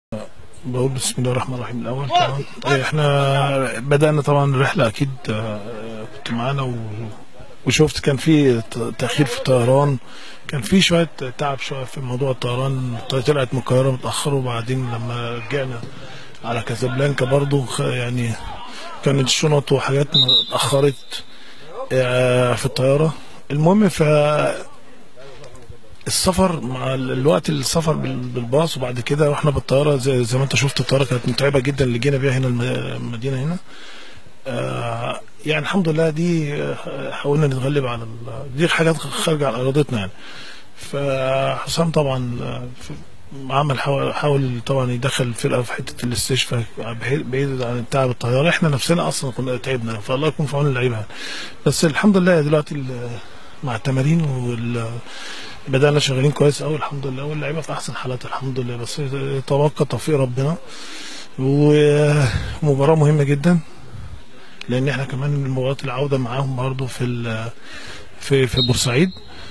بقول بسم الله الرحمن الرحيم الاول طبعا احنا بدانا طبعا الرحله اكيد آه، كنت معانا و... وشفت كان في ت- تاخير في الطيران كان في شويه تعب شويه في موضوع الطيران طلعت من القاهره متاخر وبعدين لما رجعنا على كازابلانكا برضو خ- يعني كانت الشنط وحاجات اتاخرت آه، في الطياره المهم ف السفر مع ال- الوقت السفر بال- بالباص وبعد كده رحنا بالطياره زي, زي ما انت شفت الطياره كانت متعبه جدا اللي جينا بيها هنا الم- المدينه هنا آه يعني الحمد لله دي آه، حاولنا نتغلب على ال- دي حاجات خارجه عن ارادتنا يعني فحسام طبعا آه، ف- عمل حاول, حاول طبعا يدخل الفرقه في حته الاستشفاء بحي- بعيد عن تعب الطياره احنا نفسنا اصلا كنا تعبنا فالله يكون في عون اللعيبه يعني. بس الحمد لله دلوقتي ال- مع التمارين وال بدأنا شغالين كويس قوي الحمد لله واللعيبه في احسن حالات الحمد لله بس يتوقع توفيق ربنا ومباراه مهمه جدا لان احنا كمان مباراه العوده معاهم برضه في ال- في في بورسعيد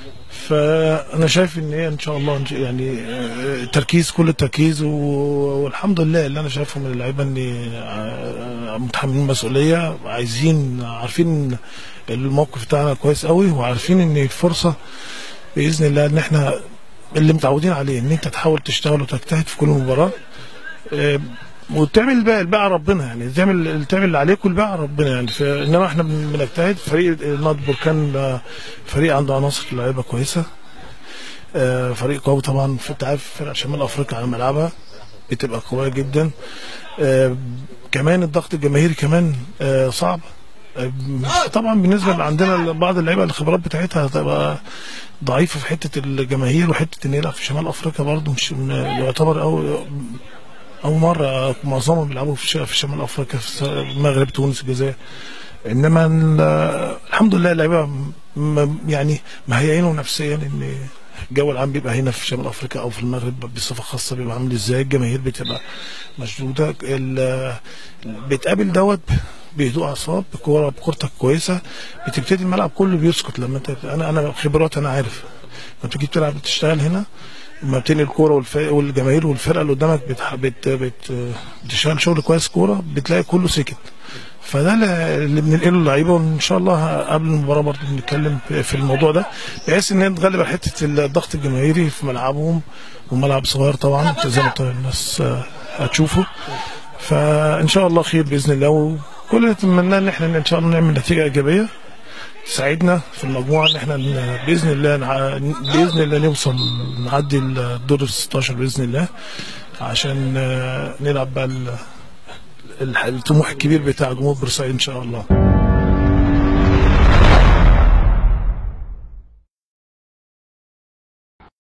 فانا شايف ان هي ان شاء الله إن شاء- يعني آه، تركيز كل التركيز و- والحمد لله اللي انا شايفه من اللعيبه ان آه، متحملين المسؤوليه عايزين عارفين الموقف بتاعنا كويس قوي وعارفين ان الفرصه باذن الله ان احنا اللي متعودين عليه ان انت تحاول تشتغل وتجتهد في كل مباراه آه، وتعمل الباقي الباقي على ربنا يعني تعمل تعمل اللي عليك والباقي على ربنا يعني ف- انما احنا بن- بنجتهد فريق نادي بركان آه، فريق عنده عناصر لعيبه كويسه آه، فريق قوي طبعا في تعرف فرق شمال افريقيا على ملعبها بتبقى قويه جدا آه، كمان الضغط الجماهيري كمان آه، صعب آه، طبعا بالنسبه اللي عندنا بعض اللعيبه الخبرات بتاعتها هتبقى ضعيفه في حته الجماهير وحته ان يلعب في شمال افريقيا برضه مش م- يعتبر أو اول مره معظمهم بيلعبوا في ش- في شمال افريقيا في المغرب تونس الجزائر انما ال- الحمد لله اللعيبه م- م- يعني مهيئينهم نفسيا ان الجو العام بيبقى هنا في شمال افريقيا او في المغرب بصفه خاصه بيبقى عامل ازاي الجماهير بتبقى مشدوده ال- بتقابل دوت بهدوء اعصاب بكوره بكورتك كويسه بتبتدي الملعب كله بيسكت لما انت انا انا خبرات انا عارف لما تيجي بتلعب بتشتغل هنا لما بتنقل الكوره والف... والجماهير والفرقه اللي قدامك بت... بت... بت... بتشتغل شغل كويس كوره بتلاقي كله سكت فده اللي اللي بننقله للعيبه وان شاء الله قبل المباراه برضه بنتكلم في الموضوع ده بحيث ان هي نتغلب على حته الضغط الجماهيري في ملعبهم وملعب صغير طبعا زي ما الناس آه، هتشوفه فان شاء الله خير باذن الله وكل اللي نتمناه ان احنا ان شاء الله نعمل نتيجه ايجابيه تساعدنا في المجموعه ان احنا ن- باذن الله نع- باذن الله نوصل نعدي الدور ال 16 باذن الله عشان آه، نلعب بقى ال- ال- الطموح الكبير بتاع جمهور بورسعيد ان شاء الله